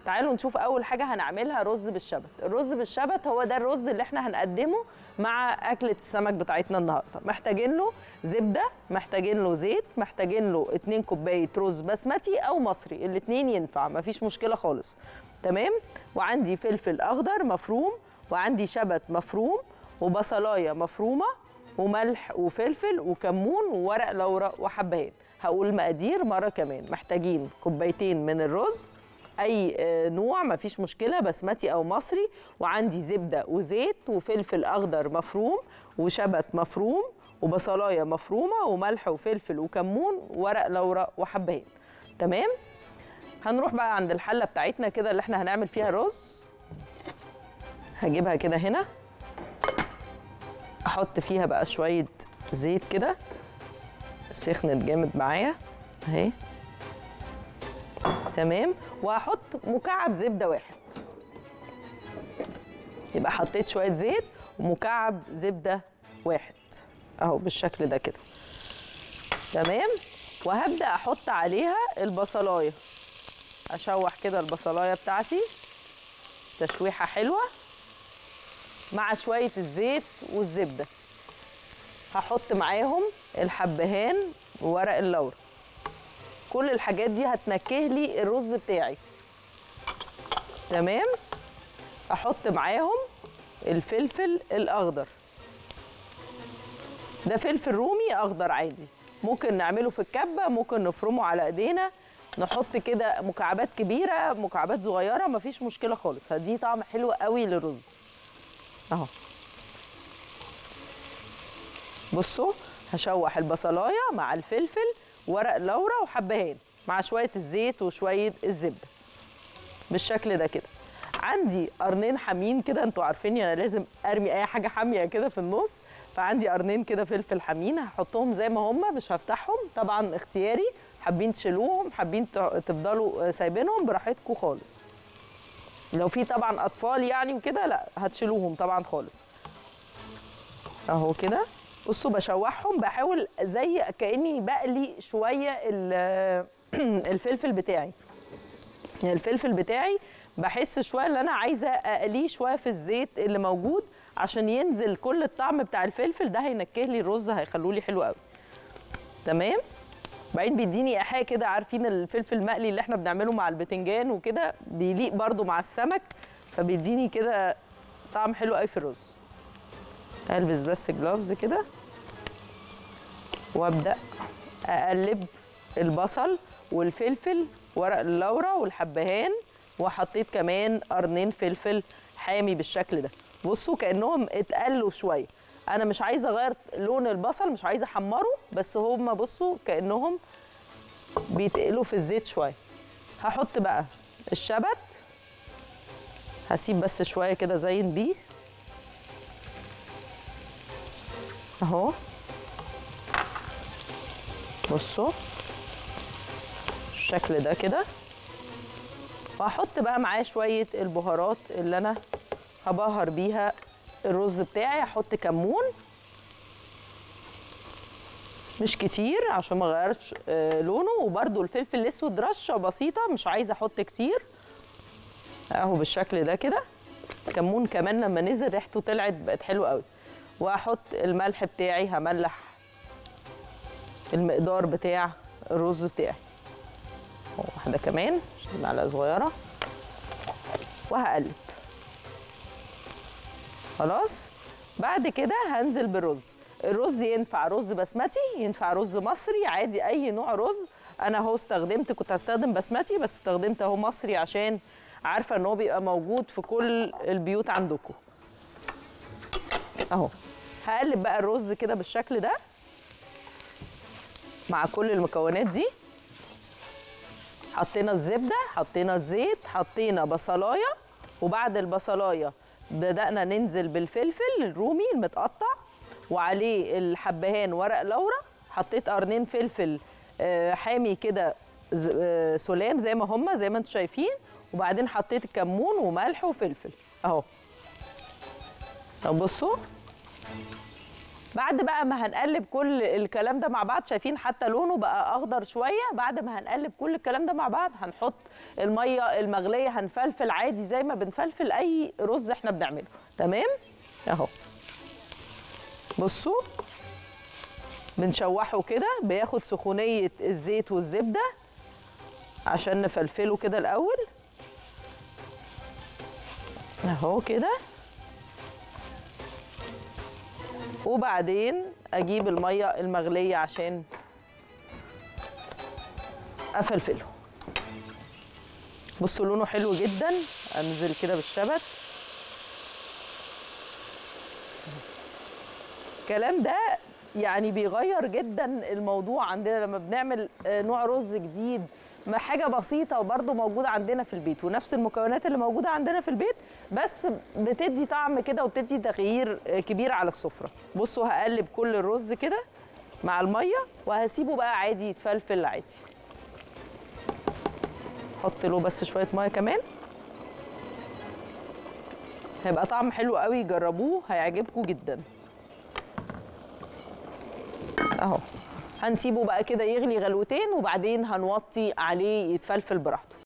تعالوا نشوف اول حاجه هنعملها رز بالشبت الرز بالشبت هو ده الرز اللي احنا هنقدمه مع اكله السمك بتاعتنا النهارده محتاجين له زبده محتاجين له زيت محتاجين له 2 كوبايه رز بسمتي او مصري الاثنين ينفع مفيش مشكله خالص تمام وعندي فلفل اخضر مفروم وعندي شبت مفروم وبصلايه مفرومه وملح وفلفل وكمون وورق لورا وحبهان هقول مقادير مره كمان محتاجين كوبايتين من الرز اي آه، نوع مفيش مشكله بسمتي او مصري وعندي زبده وزيت وفلفل اخضر مفروم وشبت مفروم وبصلايه مفرومه وملح وفلفل وكمون وورق لورا وحبهان تمام هنروح بقى عند الحله بتاعتنا كده اللي احنا هنعمل فيها رز هجيبها كده هنا احط فيها بقى شويه زيت كده سخنت جامد معايا اهي تمام وهحط مكعب زبده واحد يبقى حطيت شويه زيت ومكعب زبده واحد اهو بالشكل ده كده تمام وهبدا احط عليها البصلايه اشوح كده البصلايه بتاعتي تشويحه حلوه مع شويه الزيت والزبده هحط معاهم الحبهان وورق اللورا كل الحاجات دي هتنكه لي الرز بتاعي تمام احط معاهم الفلفل الاخضر ده فلفل رومي اخضر عادي ممكن نعمله في الكبه ممكن نفرمه على ايدينا نحط كده مكعبات كبيره مكعبات صغيره مفيش مشكله خالص هديه طعم حلو قوي للرز اهو بصوا هشوح البصلايه مع الفلفل ورق لورا وحبهان مع شويه الزيت وشويه الزبده بالشكل ده كده عندي قرنين حامين كده انتوا عارفيني انا لازم ارمي اي حاجه حاميه كده في النص فعندي قرنين كده فلفل حامين هحطهم زي ما هم مش هفتحهم طبعا اختياري حابين تشيلوهم حابين ت- تفضلوا سايبينهم براحتكم خالص لو في طبعا اطفال يعني وكده لا هتشيلوهم طبعا خالص اهو كده بصوا بشوحهم بحاول زي كاني بقلي شويه ال- الفلفل بتاعي يعني الفلفل بتاعي بحس شويه ان انا عايزه اقليه شويه في الزيت اللي موجود عشان ينزل كل الطعم بتاع الفلفل ده هينكه لي الرز هيخلوه لي حلو قوي تمام بعدين بيديني ايحاء كده عارفين الفلفل المقلي اللي احنا بنعمله مع البتنجان وكده بيليق برده مع السمك فبيديني كده طعم حلو قوي في الرز البس بس جلوفز كده وابدا اقلب البصل والفلفل ورق اللورا والحبهان وحطيت كمان قرنين فلفل حامي بالشكل ده بصوا كانهم اتقلوا شويه انا مش عايزه اغير لون البصل مش عايزه احمره بس هم بصوا كانهم بيتقلوا في الزيت شويه هحط بقى الشبت هسيب بس شويه كده زين بيه اهو بصوا الشكل ده كده وهحط بقى معاه شويه البهارات اللي انا هبهر بيها الرز بتاعي هحط كمون مش كتير عشان ما اغيرش آه، لونه وبرده الفلفل الاسود رشه بسيطه مش عايزه احط كتير اهو بالشكل ده كده كمون كمان لما نزل ريحته طلعت بقت حلوه قوي وهحط الملح بتاعي هملح المقدار بتاع الرز بتاعي أهو واحده كمان عشان معلقه صغيره وهقلب خلاص بعد كده هنزل بالرز الرز ينفع رز بسمتي ينفع رز مصري عادي اي نوع رز انا اهو استخدمت كنت هستخدم بسمتي بس استخدمت اهو مصري عشان عارفه ان هو بيبقى موجود في كل البيوت عندكم اهو هقلب بقى الرز كده بالشكل ده مع كل المكونات دي حطينا الزبده حطينا الزيت حطينا بصلايه وبعد البصلايه بدأنا ننزل بالفلفل الرومي المتقطع وعليه الحبهان ورق لورا حطيت قرنين فلفل آه، حامي كده ز- آه، سلام زي ما هما زي ما انتم شايفين وبعدين حطيت الكمون وملح وفلفل اهو طب بصوا بعد بقى ما هنقلب كل الكلام ده مع بعض شايفين حتى لونه بقى اخضر شويه بعد ما هنقلب كل الكلام ده مع بعض هنحط الميه المغليه هنفلفل عادي زي ما بنفلفل اي رز احنا بنعمله تمام اهو بصوا بنشوحه كده بياخد سخونيه الزيت والزبده عشان نفلفله كده الاول اهو كده وبعدين اجيب الميه المغليه عشان افلفله بصوا لونه حلو جدا انزل كده بالشبت الكلام ده يعني بيغير جدا الموضوع عندنا لما بنعمل آه، نوع رز جديد ما حاجه بسيطه وبرده موجوده عندنا في البيت ونفس المكونات اللي موجوده عندنا في البيت بس بتدي طعم كده وبتدي تغيير آه، كبير على السفره بصوا هقلب كل الرز كده مع الميه وهسيبه بقى عادي يتفلفل عادي حط له بس شويه ميه كمان هيبقى طعم حلو قوي جربوه هيعجبكم جدا اهو هنسيبه بقى كده يغلي غلوتين وبعدين هنوطي عليه يتفلفل براحته